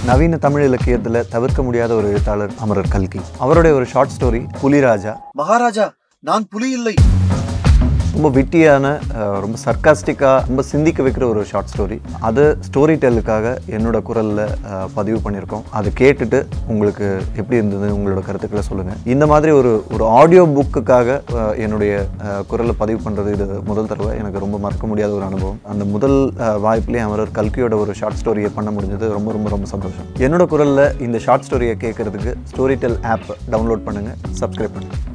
நவீன தமிழ் இலக்கியத்தில் தவிர்க்க முடியாத ஒரு எழுத்தாளர் அமரர் கல்கி அவருடைய ஒரு ஷார்ட் ஸ்டோரி புலிராஜா மகாராஜா நான் புலி இல்லை ரொம்ப விட்டியான அஹ், ரொம்ப சர்க்காஸ்டிக்காக ரொம்ப சிந்திக்க வைக்கிற ஒரு ஷார்ட் ஸ்டோரி அது ஸ்டோரி டெல்லுக்காக என்னோட குரலில் பதிவு பண்ணியிருக்கோம் அதை கேட்டுட்டு உங்களுக்கு எப்படி இருந்தது உங்களோட கருத்துக்களை சொல்லுங்கள் இந்த மாதிரி ஒரு ஒரு ஆடியோ புக்குக்காக என்னுடைய அஹ், குரலை பதிவு பண்ணுறது இது முதல் தடவை எனக்கு ரொம்ப மறக்க முடியாத ஒரு அனுபவம் அந்த முதல் அஹ், வாய்ப்பிலே அமரர் கல்கியோட ஒரு ஷார்ட் ஸ்டோரியை பண்ண முடிஞ்சது ரொம்ப ரொம்ப ரொம்ப சந்தோஷம் என்னோட குரலில் இந்த ஷார்ட் ஸ்டோரியை கேட்குறதுக்கு ஸ்டோரி டெல் ஆப் டவுன்லோட் பண்ணுங்கள் சப்ஸ்கிரைப் பண்ணுங்கள்